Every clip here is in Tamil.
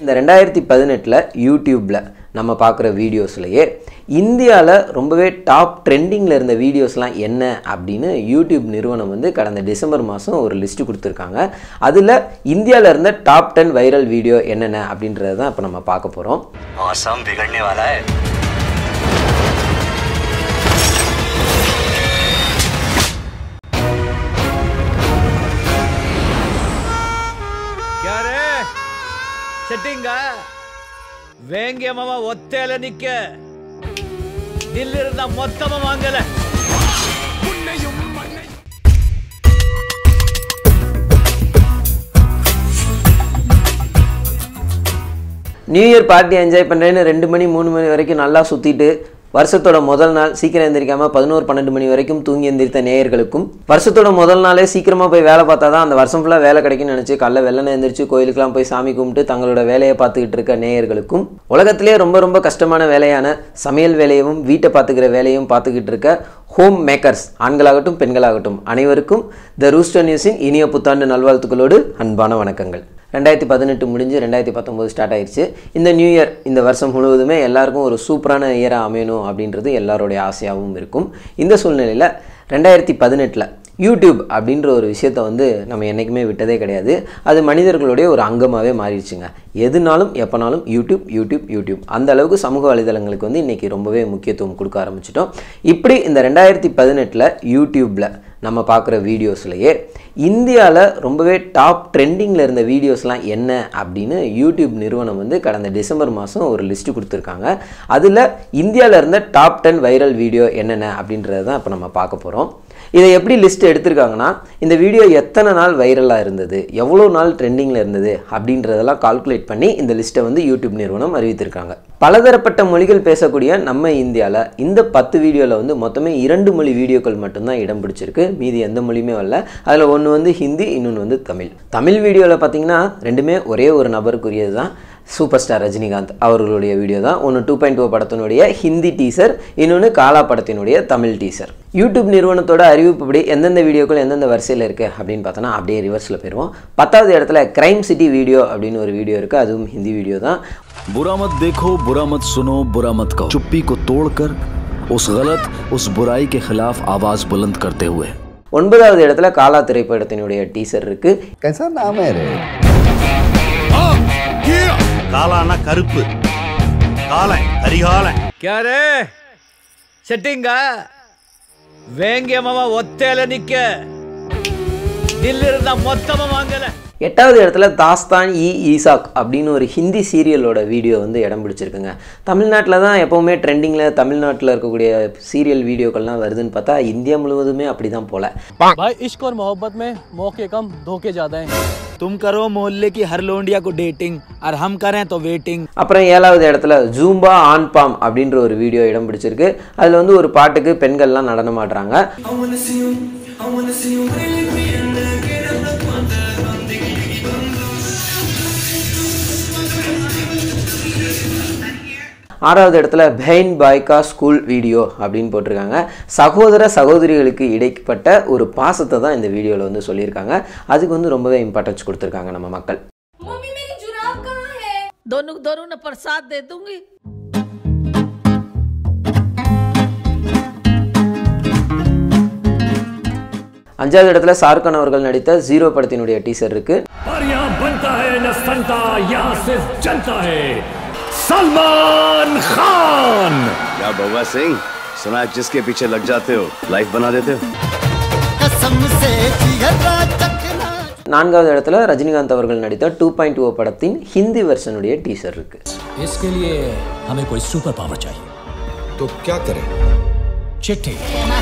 இந்த ரெண்டாயிரத்தி பதினெட்டில் யூடியூப்பில் நம்ம பார்க்குற வீடியோஸ்லையே இந்தியாவில் ரொம்பவே டாப் ட்ரெண்டிங்கில் இருந்த வீடியோஸ்லாம் என்ன அப்படின்னு யூடியூப் நிறுவனம் வந்து கடந்த டிசம்பர் மாதம் ஒரு லிஸ்ட்டு கொடுத்துருக்காங்க அதில் இந்தியாவில் இருந்த டாப் டென் வைரல் வீடியோ என்னென்ன அப்படின்றத தான் இப்போ நம்ம பார்க்க போகிறோம் मौसम बिगड़ने वाला है ಕ್ಯಾರೆ ಸೆಟ್ಟಿಂಗ வேங்கியமாவா ஒத்தையில நிக்க தில்லிருந்த மொத்தமா வாங்கல நியூ இயர் பார்ட்டி என்ஜாய் பண்ணுறேன்னு ரெண்டு மணி மூணு மணி வரைக்கும் நல்லா சுற்றிட்டு வருஷத்தோட முதல் நாள் சீக்கிரம் எந்திரிக்காமல் பதினோரு பன்னெண்டு மணி வரைக்கும் தூங்கி எந்திரித்த நேயர்களுக்கும் வருஷத்தோட முதல் நாளே சீக்கிரமாக போய் வேலை பார்த்தா தான் அந்த வருஷம் ஃபுல்லாக வேலை கிடைக்கும்னு நினச்சி காலைல வெள்ளனை எந்திரிச்சு கோயிலுக்கெல்லாம் போய் சாமி கும்பிட்டு தங்களோட வேலையை பார்த்துக்கிட்டு இருக்க நேயர்களுக்கும் உலகத்திலே ரொம்ப ரொம்ப கஷ்டமான வேலையான சமையல் வேலையவும் வீட்டை பார்த்துக்கிற வேலையும் பார்த்துக்கிட்டு இருக்க ஹோம் மேக்கர்ஸ் ஆண்களாகட்டும் பெண்களாகட்டும் அனைவருக்கும் த ரூஸ்டர் நியூஸின் இனிய புத்தாண்டு நல்வாழ்த்துக்களோடு அன்பான வணக்கங்கள் ரெண்டாயிரத்தி பதினெட்டு முடிஞ்சு ரெண்டாயிரத்தி பத்தொம்போது ஸ்டார்ட் ஆயிடுச்சு இந்த நியூ இயர் இந்த வருஷம் முழுவதுமே எல்லாருக்கும் ஒரு சூப்பரான இயராக அமையணும் அப்படின்றது எல்லாருடைய ஆசையாகவும் இருக்கும் இந்த சூழ்நிலையில் ரெண்டாயிரத்தி பதினெட்டில் யூடியூப் அப்படின்ற ஒரு விஷயத்தை வந்து நம்ம என்றைக்குமே விட்டதே கிடையாது அது மனிதர்களுடைய ஒரு அங்கமாகவே மாறிடுச்சுங்க எதுனாலும் எப்போனாலும் யூடியூப் யூடியூப் யூடியூப் அந்த அளவுக்கு சமூக வலைதளங்களுக்கு வந்து இன்றைக்கி ரொம்பவே முக்கியத்துவம் கொடுக்க ஆரம்பிச்சிட்டோம் இப்படி இந்த ரெண்டாயிரத்தி பதினெட்டில் யூடியூப்பில் நம்ம பார்க்குற வீடியோஸ்லையே இந்தியாவில் ரொம்பவே டாப் ட்ரெண்டிங்கில் இருந்த வீடியோஸ்லாம் என்ன அப்படின்னு யூடியூப் நிறுவனம் வந்து கடந்த டிசம்பர் மாதம் ஒரு லிஸ்ட்டு கொடுத்துருக்காங்க அதில் இந்தியாவில் இருந்த டாப் டென் வைரல் வீடியோ என்னென்ன அப்படின்றத தான் இப்போ நம்ம பார்க்க போகிறோம் இதை எப்படி லிஸ்ட் எடுத்திருக்காங்கன்னா இந்த வீடியோ எத்தனை நாள் வைரலாக இருந்தது எவ்வளோ நாள் ட்ரெண்டிங்கில் இருந்தது அப்படின்றதெல்லாம் கால்குலேட் பண்ணி இந்த லிஸ்ட்டை வந்து யூடியூப் நிறுவனம் அறிவித்திருக்காங்க பலதரப்பட்ட மொழிகள் பேசக்கூடிய நம்ம இந்தியாவில் இந்த பத்து வீடியோவில் வந்து மொத்தமே இரண்டு மொழி வீடியோக்கள் மட்டும்தான் இடம் பிடிச்சிருக்கு மீதி எந்த மொழியுமே வரல அதில் ஒன்று வந்து ஹிந்தி இன்னொன்று வந்து தமிழ் தமிழ் வீடியோவில் பார்த்தீங்கன்னா ரெண்டுமே ஒரே ஒரு நபருக்குரியது தான் சூப்பர் ஸ்டார் ரஜினிகாந்த் அவர்களுடைய வீடியோ தான் ஒன்று டூ பாயிண்ட் டூ படத்தினுடைய ஹிந்தி டீசர் இன்னொன்று காலா படத்தினுடைய தமிழ் டீசர் யூடியூப் நிறுவனத்தோட அறிவிப்புப்படி எந்தெந்த வீடியோக்கள் எந்தெந்த வரிசையில் இருக்குது அப்படின்னு பார்த்தோன்னா அப்படியே ரிவர்ஸில் போயிடுவோம் பத்தாவது இடத்துல கிரைம் சிட்டி வீடியோ அப்படின்னு ஒரு வீடியோ இருக்குது அதுவும் ஹிந்தி வீடியோ தான் बुरा मत देखो बुरा मत सुनो बुरा मत कहो चुप्पी को तोड़कर उस गलत उस बुराई के खिलाफ आवाज बुलंद करते हुए ஒன்பதாவது இடத்துல காலா திரைப்படத்தினுடைய டீசர் இருக்குது कैसा नाम है रे காலானா கருப்பு காலன் கரிகாலன் ಕ್ಯಾರೆ ಸೆಟ್ಟಿಂಗ வேங்கியமாவா ஒத்தையில நிக்க தில்லிருந்த மொத்தமா வாங்கல எட்டாவது இடத்துல தாஸ்தான் இ ஈசாக் அப்படின்னு ஒரு ஹிந்தி சீரியலோட வீடியோ வந்து இடம் பிடிச்சிருக்குங்க தமிழ்நாட்டில் தான் எப்போவுமே ட்ரெண்டிங்கில் தமிழ்நாட்டில் இருக்கக்கூடிய சீரியல் வீடியோக்கள்லாம் வருதுன்னு பார்த்தா இந்தியா முழுவதுமே அப்படி தான் போல भाई इश्क और मोहब्बत में मौके कम धोखे ज्यादा हैं तुम करो मोहल्ले की हर लोंडिया को डेटिंग और हम करें तो वेटिंग அப்புறம் ஏழாவது இடத்துல ஜூம்பா ஆன் பாம் அப்படின்ற ஒரு வீடியோ இடம் பிடிச்சிருக்கு அதில் வந்து ஒரு பாட்டுக்கு பெண்கள்லாம் நடனம் ஆடுறாங்க ஆறாவது இடத்துல பெயின் பாய்கா ஸ்கூல் வீடியோ அப்படின்னு போட்டிருக்காங்க சகோதர சகோதரிகளுக்கு இடைப்பட்ட ஒரு பாசத்தை தான் இந்த வீடியோவில் வந்து சொல்லியிருக்காங்க அதுக்கு வந்து ரொம்பவே இம்பார்ட்டன்ஸ் கொடுத்துருக்காங்க நம்ம மக்கள் मम्मी मेरी जुराब कहाँ है दोनों दोनों ने प्रसाद दे दूंगी அஞ்சாவது இடத்துல ஷாருக்கான் அவர்கள் நடித்த ஜீரோ படத்தினுடைய டீசர் இருக்கு और यहाँ बनता है न संता यहाँ सिर्फ जनता है सलमान खान क्या बउआ सिंह सुना है जिसके पीछे लग जाते हो लाइफ बना देते हो நான்காவது இடத்துல ரஜினிகாந்த் அவர்கள் நடித்த டூ பாயிண்ட் டூ படத்தின் ஹிந்தி வெர்ஷனுடைய டீசர் இருக்கு इसके लिए हमें कोई सुपर पावर चाहिए तो क्या करें चिट्ठी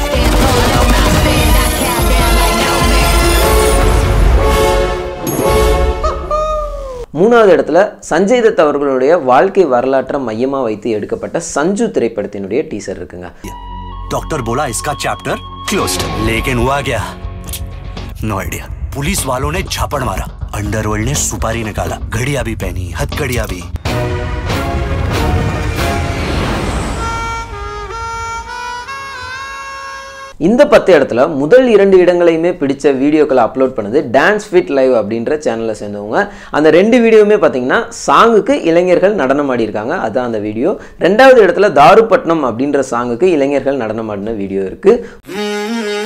மூணாவது இடத்துல சஞ்சய் தத் அவர்களுடைய வாழ்க்கை வரலாற்றை மையமாக வைத்து எடுக்கப்பட்ட சஞ்சு திரைப்படத்தினுடைய டீசர் இருக்குங்க डॉक्टर बोला इसका चैप्टर क्लोज्ड लेकिन हुआ क्या नो आइडिया पुलिस वालों ने झापड़ मारा अंडरवर्ल्ड ने सुपारी निकाला घड़िया भी पहनी हथकड़िया भी இந்த பத்து இடத்துல முதல் இரண்டு இடங்களையுமே பிடிச்ச வீடியோக்களை அப்லோட் பண்ணது டான்ஸ் ஃபிட் லைவ் அப்படின்ற சேனலில் சேர்ந்தவங்க அந்த ரெண்டு வீடியோவுமே பார்த்தீங்கன்னா சாங்குக்கு இளைஞர்கள் நடனம் ஆடியிருக்காங்க அதுதான் அந்த வீடியோ ரெண்டாவது இடத்துல தாருப்பட்டினம் அப்படின்ற சாங்குக்கு இளைஞர்கள் நடனம் ஆடின வீடியோ இருக்குது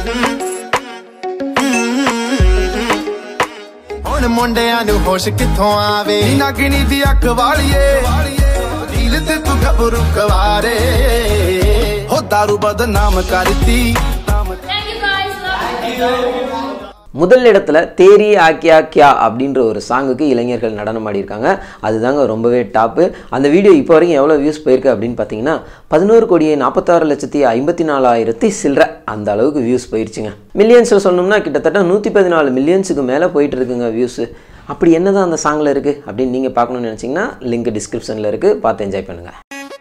ਹੁਣ ਮੁੰਡਿਆਂ ਨੂੰ ਹੋਸ਼ ਕਿੱਥੋਂ ਆਵੇ ਨਗਣੀ ਦੀ ਅੱਖ ਵਾਲੀਏ ਦਿਲ ਤੇ ਤੂੰ ਘਬਰੂ ਕਵਾਰੇ ਹੋ ਦਾਰੂ ਬਦਨਾਮ ਕਰਤੀ முதல் இடத்துல தேரி ஆக்கியா கியா அப்படின்ற ஒரு சாங்குக்கு இளைஞர்கள் நடனம் ஆடியிருக்காங்க அதுதாங்க ரொம்பவே டாப்பு அந்த வீடியோ இப்போ வரைக்கும் எவ்வளோ வியூஸ் போயிருக்கு அப்படின்னு பார்த்தீங்கன்னா பதினோரு கோடியே நாற்பத்தாறு லட்சத்தி ஐம்பத்தி நாலாயிரத்தி சில்லற அந்த அளவுக்கு வியூஸ் போயிருச்சுங்க மில்லியன்ஸில் சொல்லணும்னா கிட்டத்தட்ட நூற்றி பதினாலு மில்லியன்ஸுக்கு மேலே போயிட்டு இருக்குங்க வியூஸு அப்படி என்னதான் அந்த சாங்கில் இருக்குது அப்படின்னு நீங்கள் பார்க்கணும்னு நினச்சிங்கன்னா லிங்க் டிஸ்கிரிப்ஷனில் இருக்குது பார்த்து என்ஜாய் பண்ணுங்கள்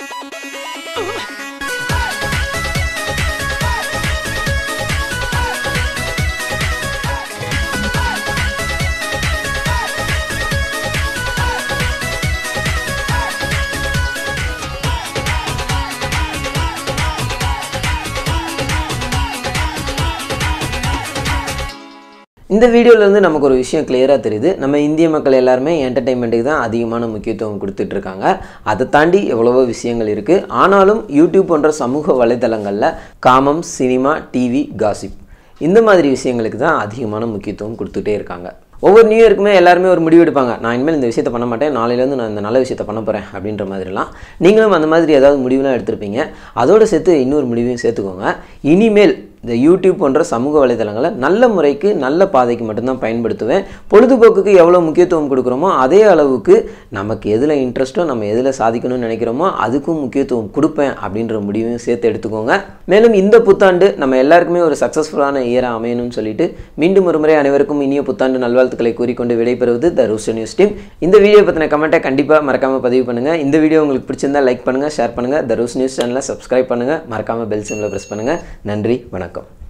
இந்த வீடியோலேருந்து நமக்கு ஒரு விஷயம் கிளியராக தெரியுது நம்ம இந்திய மக்கள் எல்லாருமே என்டர்டெயின்மெண்ட்டுக்கு தான் அதிகமான முக்கியத்துவம் கொடுத்துட்டு இருக்காங்க அதை தாண்டி எவ்வளவோ விஷயங்கள் இருக்குது ஆனாலும் யூடியூப் போன்ற சமூக வலைதளங்களில் காமம் சினிமா டிவி காசிப் இந்த மாதிரி விஷயங்களுக்கு தான் அதிகமான முக்கியத்துவம் கொடுத்துட்டே இருக்காங்க ஒவ்வொரு நியூ இயருக்குமே எல்லாருமே ஒரு முடிவு எடுப்பாங்க நான் இனிமேல் இந்த விஷயத்தை பண்ண மாட்டேன் நாளையிலேருந்து நான் இந்த நல்ல விஷயத்தை பண்ண போகிறேன் அப்படின்ற மாதிரிலாம் நீங்களும் அந்த மாதிரி ஏதாவது முடிவுலாம் எடுத்திருப்பீங்க அதோடு சேர்த்து இன்னொரு முடிவையும் சேர்த்துக்கோங்க இனிமேல் இந்த யூடியூப் போன்ற சமூக வலைதளங்களை நல்ல முறைக்கு நல்ல பாதைக்கு மட்டும்தான் பயன்படுத்துவேன் பொழுதுபோக்குக்கு எவ்வளோ முக்கியத்துவம் கொடுக்குறோமோ அதே அளவுக்கு நமக்கு எதில் இன்ட்ரெஸ்ட்டோ நம்ம எதில் சாதிக்கணும்னு நினைக்கிறோமோ அதுக்கும் முக்கியத்துவம் கொடுப்பேன் அப்படின்ற முடிவையும் சேர்த்து எடுத்துக்கோங்க மேலும் இந்த புத்தாண்டு நம்ம எல்லாருக்குமே ஒரு சக்ஸஸ்ஃபுல்லான இயராக அமையணும்னு சொல்லிட்டு மீண்டும் ஒரு முறை அனைவருக்கும் இனிய புத்தாண்டு நல்வாழ்த்துக்களை கூறிக்கொண்டு விடைபெறுவது த ரூஸ்ட நியூஸ் டீம் இந்த வீடியோ பற்றின கமெண்ட்டை கண்டிப்பாக மறக்காமல் பதிவு பண்ணுங்கள் இந்த வீடியோ உங்களுக்கு பிடிச்சிருந்தா லைக் பண்ணுங்கள் ஷேர் பண்ணுங்கள் த ரூஸ் நியூஸ் சேனலை சப்ஸ்கிரைப் பண்ணுங்கள் மறக்காமல் பெல் சிம்மில் ப்ரெஸ் பண்ணுங்கள் நன்றி வணக்கம்